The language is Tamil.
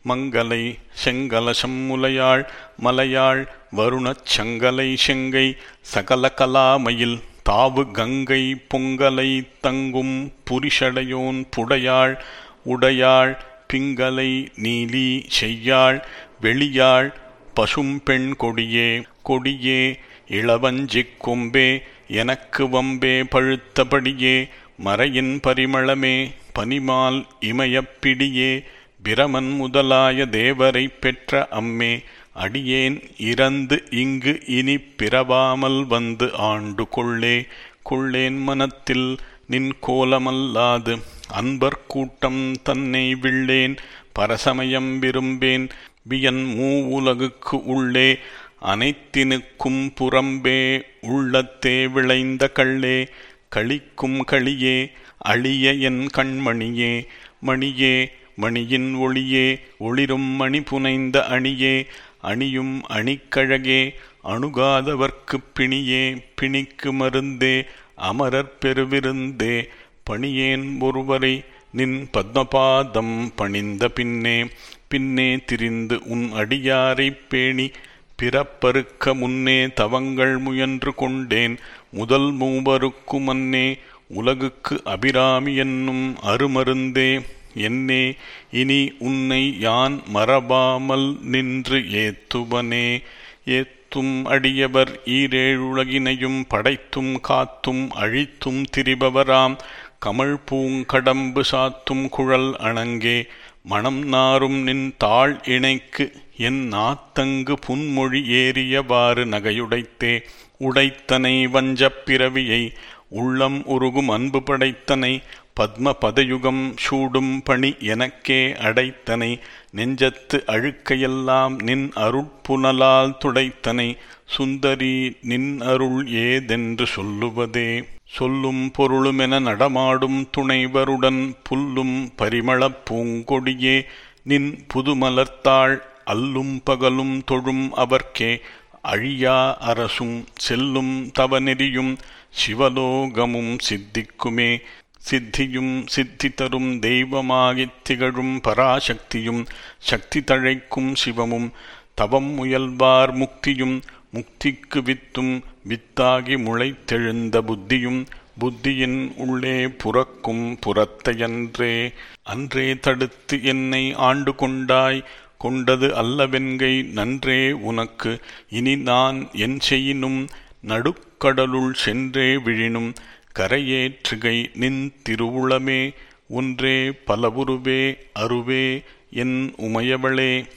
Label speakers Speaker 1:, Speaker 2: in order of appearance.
Speaker 1: மங்கலை செங்கலசம் முலையாள் மலையாள் வருணச் சங்கலை செங்கை சகல கலாமயில் தாவு கங்கை பொங்கலை தங்கும் புரிஷடையோன் புடையாள் உடையாள் பிங்கலை நீலி செய்யாள் வெளியாள் பசும்பெண் கொடியே கொடியே இளவஞ்சிக் கொம்பே எனக்கு வம்பே பழுத்தபடியே மறையின் பரிமளமே பனிமால் இமயப்பிடியே பிரமன் முதலாய தேவரை பெற்ற அம்மே அடியேன் இறந்து இங்கு இனி பிறவாமல் வந்து ஆண்டு கொள்ளே கொள்ளேன் மனத்தில் நின் கோலமல்லாது அன்பர் கூட்டம் தன்னை விள்ளேன் பரசமயம் விரும்பேன் வியன் மூ உலகுக்கு உள்ளே அனைத்தினுக்கும் புறம்பே உள்ளத்தே விளைந்த கள்ளே களிக்கும் களியே அழிய என் கண்மணியே மணியே மணியின் ஒளியே ஒளிரும் மணி புனைந்த அணியே அணியும் அணிக்கழகே அணுகாதவர்க்குப் பிணியே பிணிக்கு மருந்தே அமரர் பெருவிருந்தே பணியேன் ஒருவரை நின் பத்மபாதம் பணிந்த பின்னே பின்னே திரிந்து உன் அடியாரைப் பேணி பிறப்பறுக்க முன்னே தவங்கள் முயன்று கொண்டேன் முதல் மூவருக்கு மன்னே உலகுக்கு அபிராமி என்னும் அருமருந்தே என்னே இனி உன்னை யான் மறவாமல் நின்று ஏத்துவனே ஏத்தும் அடியவர் ஈரேழுலகினையும் படைத்தும் காத்தும் அழித்தும் திரிபவராம் கமழ் பூங்கடம்பு சாத்தும் குழல் அணங்கே மணம் நாரும் நின் தாழ் இணைக்கு என் நாத்தங்கு புன்மொழி ஏறியவாறு நகையுடைத்தே உடைத்தனை வஞ்சப் பிறவியை உள்ளம் உருகும் அன்பு படைத்தனை பத்ம பதயுகம் சூடும் பணி எனக்கே அடைத்தனை நெஞ்சத்து அழுக்கையெல்லாம் நின் அருட்புனலால் துடைத்தனை சுந்தரி நின் அருள் ஏதென்று சொல்லுவதே சொல்லும் பொருளுமென நடமாடும் துணைவருடன் புல்லும் பரிமளப் பூங்கொடியே நின் புதுமலர்த்தாள் அல்லும் பகலும் தொழும் அவர்க்கே அழியா அரசும் செல்லும் தவநெறியும் சிவலோகமும் சித்திக்குமே சித்தியும் சித்தி தரும் தெய்வமாகித் திகழும் பராசக்தியும் சக்தி தழைக்கும் சிவமும் தவம் முயல்வார் முக்தியும் முக்திக்கு வித்தும் வித்தாகி முளைத்தெழுந்த புத்தியும் புத்தியின் உள்ளே புறக்கும் புறத்தையன்றே அன்றே தடுத்து என்னை ஆண்டு கொண்டாய் கொண்டது அல்லவென்கை நன்றே உனக்கு இனி நான் என் செய்யினும் நடுக்கடலுள் சென்றே விழினும் கரையேற்றுகை நின் திருவுளமே ஒன்றே பலவுருவே அருவே என் உமையவளே